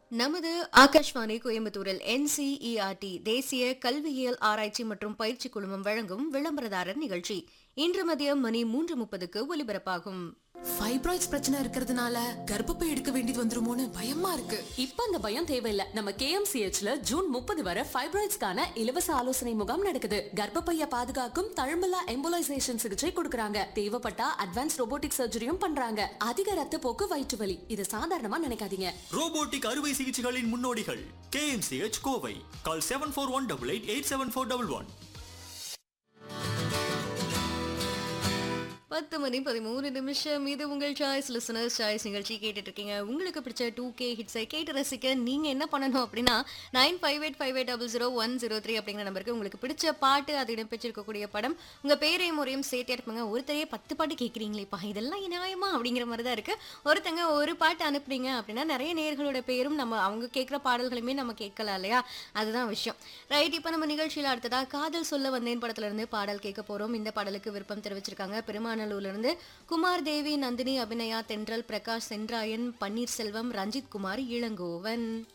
நமது ஆகாஷ்வாணி கோயம்புத்தூரில் என்சிஇஆர்டி தேசிய கல்வியியல் ஆராய்ச்சி மற்றும் பயிற்சி குழுமம் வழங்கும் விளம்பரதாரர் நிகழ்ச்சி இன்று மதியம் மணி மூன்று முப்பதுக்கு ஒலிபரப்பாகும் ஃபைப்ராய்ட்ஸ் பிரச்சனை இருக்கிறதுனால கர்ப்பப்பை எடுக்க வேண்டியது வந்துருமோன்னு பயமா இருக்கு இப்ப அந்த பயம் தேவையில்ல நம்ம கேஎம்சிஹெச்ல ஜூன் முப்பது வரை ஃபைப்ராய்ட்ஸ்க்கான இலவச ஆலோசனை முகாம் நடக்குது கர்ப்பப்பைய பாதுகாக்கும் தழும்பலா எம்போலைசேஷன் சிகிச்சை கொடுக்கறாங்க தேவைப்பட்டா அட்வான்ஸ் ரோபோட்டிக் சர்ஜரியும் பண்றாங்க அதிக ரத்த போக்கு வயிற்று வலி இது சாதாரணமா நினைக்காதீங்க ரோபோட்டிக் அறுவை சிகிச்சைகளின் முன்னோடிகள் KMCH Kovai call seven four one double eight eight seven four double one பத்து மணி பதிமூணு நிமிஷம் இது உங்கள் சாய்ஸ் லிசனர்ஸ் சாய்ஸ் நிகழ்ச்சி கேட்டுட்டு இருக்கீங்க உங்களுக்கு பிடிச்ச டூ கே ஹிட்ஸை கேட்டு ரசிக்க நீங்க என்ன பண்ணணும் அப்படின்னா nine five eight five eight double zero one zero three அப்படிங்கிற நம்பருக்கு உங்களுக்கு பிடிச்ச பாட்டு அது இடம்பெற்றிருக்கக்கூடிய படம் உங்க பேரையும் முறையும் சேர்த்தே இருப்பாங்க ஒருத்தரையே பத்து பாட்டு கேட்குறீங்களேப்பா இதெல்லாம் நியாயமா அப்படிங்கிற மாதிரி தான் இருக்கு ஒருத்தங்க ஒரு பாட்டு அனுப்புறீங்க அப்படின்னா நிறைய நேர்களோட பேரும் நம்ம அவங்க கேட்குற பாடல்களுமே நம்ம கேட்கலாம் இல்லையா அதுதான் விஷயம் ரைட் இப்போ நம்ம நிகழ்ச்சியில் அடுத்ததா காதல் சொல்ல வந்தேன் படத்துல இருந்து பாடல் கேட்க போறோம் இந்த பாடலுக்கு விருப்பம் தெரிவிச்சிருக்காங்க பெருமாநல்லூர்ல இருந்து குமார் தேவி நந்தினி அபிநயா தென்றல் பிரகாஷ் சென்றாயன் பன்னீர்செல்வம் ரஞ்சித் குமார் இளங்கோவன்